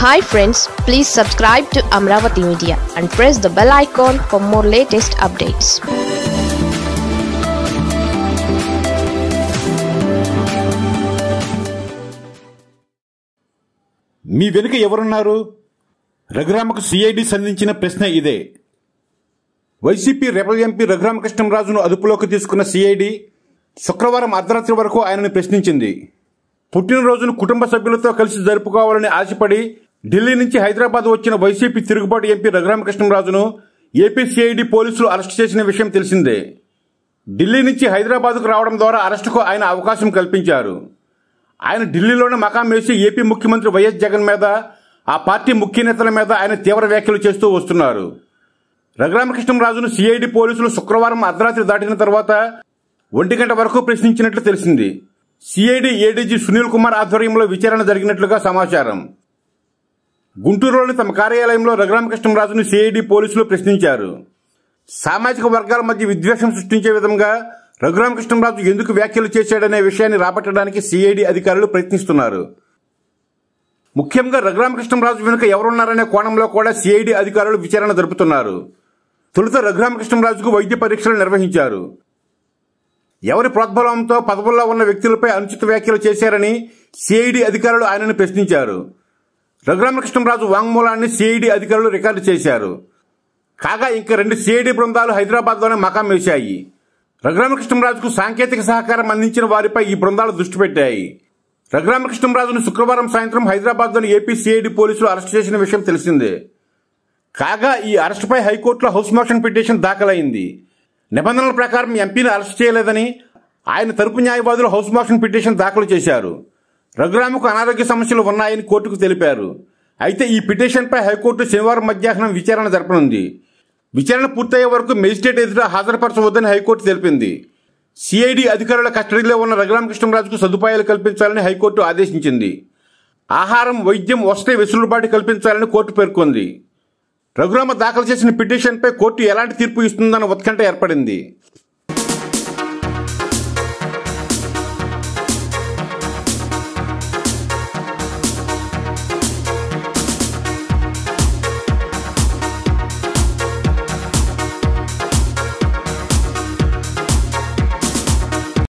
hi friends please subscribe to Amaravati media and press the bell icon for more latest updates మీ వెనుక ఎవరున్నారు రఘురామకు CID సంధించిన ప్రశ్న ఇదే వైసీపీ రెబల్ ఎంపీ రఘురామకృష్ణంరాజును అదుపులోకి తీసుకున్న సిఐడి శుక్రవారం అర్ధరాత్రి వరకు ఆయనను ప్రశ్నించింది పుట్టినరోజును కుటుంబ సభ్యులతో కలిసి జరుపుకోవాలని ఆశపడి ఢిల్లీ నుంచి హైదరాబాద్ వచ్చిన వైసీపీ తిరుగుబాటు ఎంపీ రఘురామకృష్ణంరాజును ఏపీ సిఐడి పోలీసులు అరెస్ట్ చేసిన విషయం తెలిసిందే ఢిల్లీ నుంచి హైదరాబాద్కు రావడం ద్వారా అరెస్టుకు ఆయన అవకాశం కల్పించారు ఆయన ఢిల్లీలోనే మకాం వేసి ఏపీ ముఖ్యమంత్రి వైఎస్ జగన్ మీద ఆ పార్టీ ముఖ్య నేతల మీద ఆయన తీవ్ర వ్యాఖ్యలు చేస్తూ వస్తున్నారు రఘురామకృష్ణంరాజును సిఐడి పోలీసులు శుక్రవారం అర్ధరాత్రి దాటిన తర్వాత ఒంటి గంట వరకు ప్రశ్నించినట్లు తెలిసింది సిఐడి ఏడీజీ సునీల్ కుమార్ ఆధ్వర్యంలో విచారణ జరిగినట్లుగా సమాచారం గుంటూరులోని తమ కార్యాలయంలో రఘురామకృష్ణంరాజును సిఐడి పోలీసులు ప్రశ్నించారు సామాజిక వర్గాల మధ్య విద్వేషం సృష్టించే విధంగా రఘురామకృష్ణంరాజు ఎందుకు వ్యాఖ్యలు చేశాడనే విషయాన్ని రాబట్టడానికి సిఐడి అధికారులు ప్రయత్నిస్తున్నారు ముఖ్యంగా రఘురామకృష్ణంరాజు వెనుక ఎవరున్నారనే కోణంలో కూడా సిఐడి అధికారులు విచారణ జరుపుతున్నారు తొలుత రఘురామకృష్ణంరాజుకు వైద్య పరీక్షలు నిర్వహించారు ఎవరి ప్రోద్బలంతో పదవుల్లో ఉన్న వ్యక్తులపై అనుచిత వ్యాఖ్యలు చేశారని సిఐడి అధికారులు ఆయనను ప్రశ్నించారు రఘురామకృష్ణంరాజు వాంగ్మూలాన్ని సిఐడి అధికారులు రికార్డు చేశారు కాగా ఇంకా రెండు సిఐడి బృందాలు హైదరాబాద్లోనే మకాం వేశాయి రఘురామకృష్ణంరాజుకు సాంకేతిక సహకారం అందించిన వారిపై ఈ బృందాలు దృష్టి పెట్టాయి రఘురామకృష్ణంరాజును శుక్రవారం సాయంత్రం హైదరాబాద్లోని ఏపీ సిఐడి పోలీసులు అరెస్ట్ చేసిన విషయం తెలిసిందే కాగా ఈ అరెస్టుపై హైకోర్టులో హౌస్ మోషన్ పిటిషన్ దాఖలైంది నిబంధనల ప్రకారం ఎంపీని అరెస్ట్ చేయలేదని ఆయన తరపు న్యాయవాదులు హౌస్ మోషన్ పిటిషన్ దాఖలు చేశారు రఘురామకు అనారోగ్య సమస్యలు ఉన్నాయని కోర్టుకు తెలిపారు అయితే ఈ పిటిషన్పై హైకోర్టు శనివారం మధ్యాహ్నం విచారణ జరపనుంది విచారణ పూర్తయ్యే వరకు మెజిస్ట్రేట్ ఎదుట హాజరుపరచవద్దని హైకోర్టు తెలిపింది సిఐడి అధికారుల కస్టడీలో ఉన్న రఘురామకృష్ణరాజుకు సదుపాయాలు కల్పించాలని హైకోర్టు ఆదేశించింది ఆహారం వైద్యం వస్తే వెసులుబాటు కల్పించాలని కోర్టు పేర్కొంది రఘురామ దాఖలు చేసిన పిటిషన్పై కోర్టు ఎలాంటి తీర్పు ఇస్తుందన్న ఉత్కంఠ ఏర్పడింది